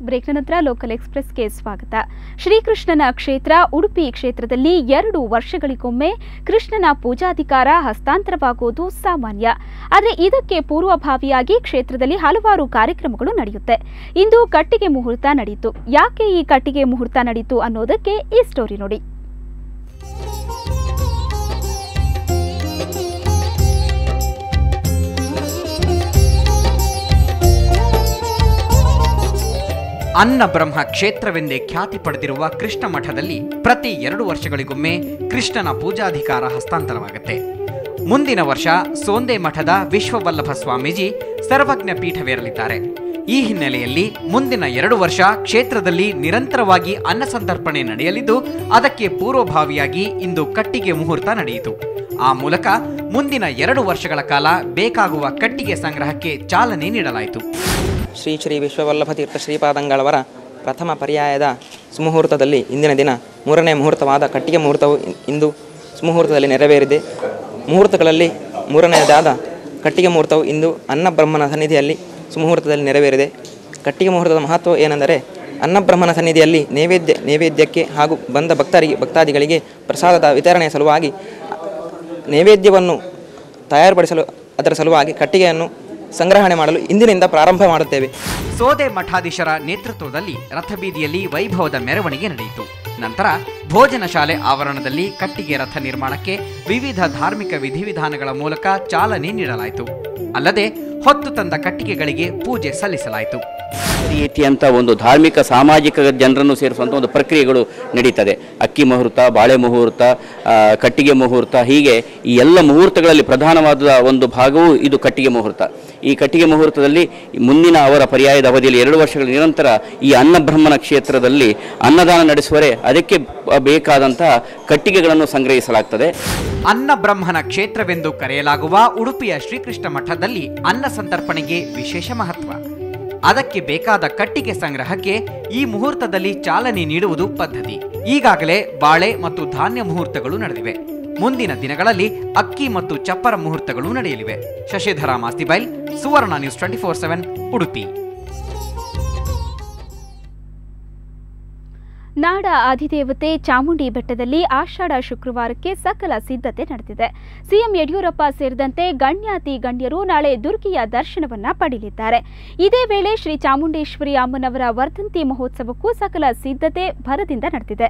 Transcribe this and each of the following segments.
ಬ್ರೇಕ್ನ ನಂತರ ಲೋಕಲ್ ಎಕ್ಸ್ಪ್ರೆಸ್ಗೆ ಸ್ವಾಗತ ಶ್ರೀಕೃಷ್ಣನ ಕ್ಷೇತ್ರ ಉಡುಪಿ ಕ್ಷೇತ್ರದಲ್ಲಿ ಎರಡು ವರ್ಷಗಳಿಗೊಮ್ಮೆ ಕೃಷ್ಣನ ಪೂಜಾಧಿಕಾರ ಹಸ್ತಾಂತರವಾಗುವುದು ಸಾಮಾನ್ಯ ಆದರೆ ಇದಕ್ಕೆ ಪೂರ್ವಭಾವಿಯಾಗಿ ಕ್ಷೇತ್ರದಲ್ಲಿ ಹಲವಾರು ಕಾರ್ಯಕ್ರಮಗಳು ನಡೆಯುತ್ತೆ ಇಂದು ಕಟ್ಟಿಗೆ ಮುಹೂರ್ತ ನಡೆಯಿತು ಯಾಕೆ ಈ ಕಟ್ಟಿಗೆ ಮುಹೂರ್ತ ನಡೆಯಿತು ಅನ್ನೋದಕ್ಕೆ ಈ ಸ್ಟೋರಿ ನೋಡಿ ಅನ್ನ ಬ್ರಹ್ಮ ಕ್ಷೇತ್ರವೆಂದೇ ಖ್ಯಾತಿ ಪಡೆದಿರುವ ಕೃಷ್ಣ ಮಠದಲ್ಲಿ ಪ್ರತಿ ಎರಡು ವರ್ಷಗಳಿಗೊಮ್ಮೆ ಕೃಷ್ಣನ ಪೂಜಾಧಿಕಾರ ಹಸ್ತಾಂತರವಾಗುತ್ತೆ ಮುಂದಿನ ವರ್ಷ ಸೋಂದೆ ಮಠದ ವಿಶ್ವವಲ್ಲಭ ಸ್ವಾಮೀಜಿ ಸರ್ವಜ್ಞ ಪೀಠವೇರಲಿದ್ದಾರೆ ಈ ಹಿನ್ನೆಲೆಯಲ್ಲಿ ಮುಂದಿನ ಎರಡು ವರ್ಷ ಕ್ಷೇತ್ರದಲ್ಲಿ ನಿರಂತರವಾಗಿ ಅನ್ನ ಸಂತರ್ಪಣೆ ನಡೆಯಲಿದ್ದು ಅದಕ್ಕೆ ಪೂರ್ವಭಾವಿಯಾಗಿ ಇಂದು ಕಟ್ಟಿಗೆ ಮುಹೂರ್ತ ನಡೆಯಿತು ಆ ಮೂಲಕ ಮುಂದಿನ ಎರಡು ವರ್ಷಗಳ ಕಾಲ ಬೇಕಾಗುವ ಕಟ್ಟಿಗೆ ಸಂಗ್ರಹಕ್ಕೆ ಚಾಲನೆ ನೀಡಲಾಯಿತು ಶ್ರೀ ಶ್ರೀ ವಿಶ್ವವಲ್ಲಭ ತೀರ್ಥ ಶ್ರೀಪಾದಂಗಳವರ ಪ್ರಥಮ ಪರ್ಯಾಯದ ಸುಮುಹೂರ್ತದಲ್ಲಿ ಇಂದಿನ ದಿನ ಮೂರನೇ ಮುಹೂರ್ತವಾದ ಕಟ್ಟಿಗೆ ಮುಹೂರ್ತವು ಇ- ಇಂದು ಸುಮುಹೂರ್ತದಲ್ಲಿ ನೆರವೇರಿದೆ ಮುಹೂರ್ತಗಳಲ್ಲಿ ಮೂರನೆಯದಾದ ಕಟ್ಟಿಗೆ ಮುಹೂರ್ತವು ಇಂದು ಅನ್ನಬ್ರಹ್ಮನ ಸನ್ನಿಧಿಯಲ್ಲಿ ಸುಮುಹೂರ್ತದಲ್ಲಿ ನೆರವೇರಿದೆ ಕಟ್ಟಿಗೆ ಮುಹೂರ್ತದ ಮಹತ್ವ ಏನೆಂದರೆ ಅನ್ನಬ್ರಹ್ಮನ ಸನ್ನಿಧಿಯಲ್ಲಿ ನೈವೇದ್ಯ ನೈವೇದ್ಯಕ್ಕೆ ಹಾಗೂ ಬಂದ ಭಕ್ತರಿಗೆ ಭಕ್ತಾದಿಗಳಿಗೆ ಪ್ರಸಾದದ ವಿತರಣೆಯ ಸಲುವಾಗಿ ನೈವೇದ್ಯವನ್ನು ತಯಾರುಪಡಿಸಲು ಅದರ ಸಲುವಾಗಿ ಕಟ್ಟಿಗೆಯನ್ನು ಸಂಗ್ರಹಣೆ ಮಾಡಲು ಇಂದಿನಿಂದ ಪ್ರಾರಂಭ ಮಾಡುತ್ತೇವೆ ಸೋದೆ ಮಠಾಧೀಶರ ನೇತೃತ್ವದಲ್ಲಿ ರಥಬೀದಿಯಲ್ಲಿ ವೈಭವದ ಮೆರವಣಿಗೆ ನಡೆಯಿತು ನಂತರ ಭೋಜನ ಶಾಲೆ ಆವರಣದಲ್ಲಿ ಕಟ್ಟಿಗೆ ರಥ ನಿರ್ಮಾಣಕ್ಕೆ ವಿವಿಧ ಧಾರ್ಮಿಕ ವಿಧಿವಿಧಾನಗಳ ಮೂಲಕ ಚಾಲನೆ ನೀಡಲಾಯಿತು ಅಲ್ಲದೆ ಹೊತ್ತು ತಂದ ಕಟ್ಟಿಗೆಗಳಿಗೆ ಪೂಜೆ ಸಲ್ಲಿಸಲಾಯಿತು ರೀತಿಯಂಥ ಒಂದು ಧಾರ್ಮಿಕ ಸಾಮಾಜಿಕ ಜನರನ್ನು ಸೇರಿಸುವಂಥ ಒಂದು ಪ್ರಕ್ರಿಯೆಗಳು ನಡೀತದೆ ಅಕ್ಕಿ ಮುಹೂರ್ತ ಬಾಳೆ ಮುಹೂರ್ತ ಆ, ಕಟ್ಟಿಗೆ ಮುಹೂರ್ತ ಹೀಗೆ ಈ ಎಲ್ಲ ಮುಹೂರ್ತಗಳಲ್ಲಿ ಪ್ರಧಾನವಾದ ಒಂದು ಭಾಗವು ಇದು ಕಟ್ಟಿಗೆ ಮುಹೂರ್ತ ಈ ಕಟ್ಟಿಗೆ ಮುಹೂರ್ತದಲ್ಲಿ ಮುಂದಿನ ಅವರ ಪರ್ಯಾಯದ ಅವಧಿಯಲ್ಲಿ ಎರಡು ವರ್ಷಗಳ ನಿರಂತರ ಈ ಅನ್ನಬ್ರಹ್ಮನ ಕ್ಷೇತ್ರದಲ್ಲಿ ಅನ್ನದಾನ ನಡೆಸುವರೆ ಅದಕ್ಕೆ ಬೇಕಾದಂಥ ಕಟ್ಟಿಗೆಗಳನ್ನು ಸಂಗ್ರಹಿಸಲಾಗ್ತದೆ ಅನ್ನ ಬ್ರಹ್ಮನ ಕ್ಷೇತ್ರವೆಂದು ಕರೆಯಲಾಗುವ ಉಡುಪಿಯ ಶ್ರೀಕೃಷ್ಣ ಮಠದಲ್ಲಿ ಅನ್ನ ಸಂತರ್ಪಣೆಗೆ ವಿಶೇಷ ಮಹತ್ವ ಅದಕ್ಕೆ ಬೇಕಾದ ಕಟ್ಟಿಗೆ ಸಂಗ್ರಹಕ್ಕೆ ಈ ಮುಹೂರ್ತದಲ್ಲಿ ಚಾಲನೆ ನೀಡುವುದು ಪದ್ಧತಿ ಈಗಾಗಲೇ ಬಾಳೆ ಮತ್ತು ಧಾನ್ಯ ಮುಹೂರ್ತಗಳು ನಡೆದಿವೆ ಮುಂದಿನ ದಿನಗಳಲ್ಲಿ ಅಕ್ಕಿ ಮತ್ತು ಚಪ್ಪರ ಮುಹೂರ್ತಗಳು ನಡೆಯಲಿವೆ Shashidhara Mastibail Suvarna news twenty four seven Udupi ನಾಡ ಅಧಿದೇವತೆ ಚಾಮುಂಡಿ ಬೆಟ್ಟದಲ್ಲಿ ಆಷಾಢ ಶುಕ್ರವಾರಕ್ಕೆ ಸಕಲ ಸಿದ್ಧತೆ ನಡೆದಿದೆ ಸಿಎಂ ಯಡಿಯೂರಪ್ಪ ಸೇರಿದಂತೆ ಗಣ್ಯಾತಿ ಗಣ್ಯರು ನಾಳೆ ದುರ್ಗಿಯ ದರ್ಶನವನ್ನ ಪಡೆಯಲಿದ್ದಾರೆ ಇದೇ ವೇಳೆ ಶ್ರೀ ಚಾಮುಂಡೇಶ್ವರಿ ಅಮ್ಮನವರ ವರ್ಧಂತಿ ಮಹೋತ್ಸವಕ್ಕೂ ಸಕಲ ಸಿದ್ಧತೆ ಭರದಿಂದ ನಡೆದಿದೆ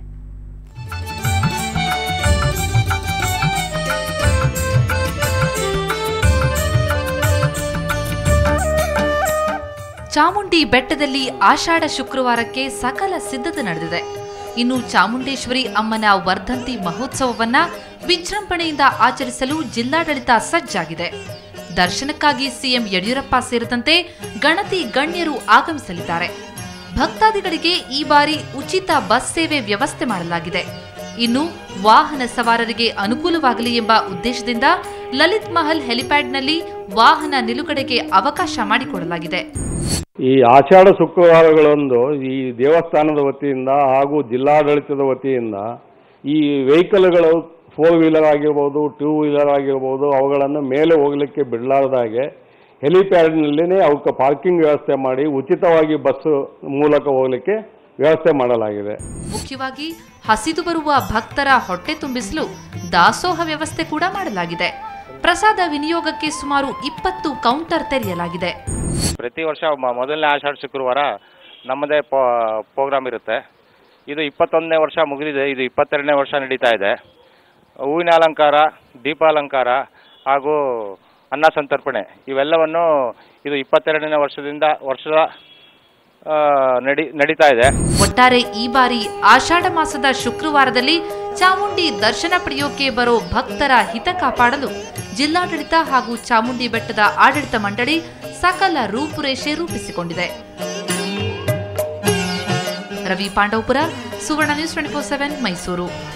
ಚಾಮುಂಡಿ ಬೆಟ್ಟದಲ್ಲಿ ಆಷಾಢ ಶುಕ್ರವಾರಕ್ಕೆ ಸಕಲ ಸಿದ್ಧತೆ ನಡೆದಿದೆ ಇನ್ನು ಚಾಮುಂಡೇಶ್ವರಿ ಅಮ್ಮನ ವರ್ಧಂತಿ ಮಹೋತ್ಸವವನ್ನ ವಿಜೃಂಭಣೆಯಿಂದ ಆಚರಿಸಲು ಜಿಲ್ಲಾಡಳಿತ ಸಜ್ಜಾಗಿದೆ ದರ್ಶನಕ್ಕಾಗಿ ಸಿಎಂ ಯಡಿಯೂರಪ್ಪ ಸೇರಿದಂತೆ ಗಣತಿ ಗಣ್ಯರು ಆಗಮಿಸಲಿದ್ದಾರೆ ಭಕ್ತಾದಿಗಳಿಗೆ ಈ ಬಾರಿ ಉಚಿತ ಬಸ್ ಸೇವೆ ವ್ಯವಸ್ಥೆ ಮಾಡಲಾಗಿದೆ ಇನ್ನು ವಾಹನ ಸವಾರರಿಗೆ ಅನುಕೂಲವಾಗಲಿ ಎಂಬ ಉದ್ದೇಶದಿಂದ ಲಲಿತ್ ಮಹಲ್ ಹೆಲಿಪ್ಯಾಡ್ನಲ್ಲಿ ವಾಹನ ನಿಲುಗಡೆಗೆ ಅವಕಾಶ ಮಾಡಿಕೊಡಲಾಗಿದೆ ಈ ಆಷಾಢ ಶುಕ್ರವಾರಗಳಂದು ಈ ದೇವಸ್ಥಾನದ ವತಿಯಿಂದ ಹಾಗೂ ಜಿಲ್ಲಾಡಳಿತದ ವತಿಯಿಂದ ಈ ವೆಹಿಕಲ್ಗಳು ಫೋರ್ ವೀಲರ್ ಆಗಿರ್ಬೋದು ಟೂ ವೀಲರ್ ಆಗಿರ್ಬೋದು ಅವುಗಳನ್ನು ಮೇಲೆ ಹೋಗಲಿಕ್ಕೆ ಬಿಡಲಾರ್ದಾಗೆ ಹೆಲಿಪ್ಯಾಡ್ನಲ್ಲಿನೇ ಅವಕ್ಕೆ ಪಾರ್ಕಿಂಗ್ ವ್ಯವಸ್ಥೆ ಮಾಡಿ ಉಚಿತವಾಗಿ ಬಸ್ ಮೂಲಕ ಹೋಗಲಿಕ್ಕೆ ವ್ಯವಸ್ಥೆ ಮಾಡಲಾಗಿದೆ ಮುಖ್ಯವಾಗಿ ಹಸಿದು ಬರುವ ಭಕ್ತರ ಹೊಟ್ಟೆ ತುಂಬಿಸಲು ದಾಸೋಹ ವ್ಯವಸ್ಥೆ ಕೂಡ ಮಾಡಲಾಗಿದೆ ಪ್ರಸಾದ ವಿನಿಯೋಗಕ್ಕೆ ಸುಮಾರು ಇಪ್ಪತ್ತು ಕೌಂಟರ್ ತೆರೆಯಲಾಗಿದೆ ಪ್ರತಿ ವರ್ಷ ಮ- ಮೊದಲನೇ ಆಷಾಢ ಶುಕ್ರವಾರ ನಮ್ಮದೇ ಪ್ರೋಗ್ರಾಮ್ ಇರುತ್ತೆ ಇದು ಇಪ್ಪತ್ತೊಂದನೇ ವರ್ಷ ಮುಗಿದಿದೆ ಇದು ಇಪ್ಪತ್ತೆರಡನೇ ವರ್ಷ ನಡೀತಾ ಇದೆ ಹೂವಿನ ಅಲಂಕಾರ ದೀಪಾಲಂಕಾರ ಹಾಗೂ ಅನ್ನ ಸಂತರ್ಪಣೆ ಇವೆಲ್ಲವನ್ನು ಇದು ಇಪ್ಪತ್ತೆರಡನೇ ವರ್ಷದಿಂದ ವರ್ಷದ ಆ, ನಡಿ ನಡೀತಾ ಇದೆ ಒಟ್ಟಾರೆ ಈ ಬಾರಿ ಆಷಾಢ ಮಾಸದ ಶುಕ್ರವಾರದಲ್ಲಿ ಚಾಮುಂಡಿ ದರ್ಶನ ಪಡೆಯೋಕೆ ಬರೋ ಭಕ್ತರ ಹಿತ ಕಾಪಾಡಲು ಜಿಲ್ಲಾಡಳಿತ ಹಾಗೂ ಚಾಮುಂಡಿ ಬೆಟ್ಟದ ಆಡಳಿತ ಮಂಡಳಿ ಸಕಲ ರೂಪುರೇಷೆ ರೂಪಿಸಿಕೊಂಡಿದೆ Ravi Pandavapura Suvarna news twenty four seven Mysuru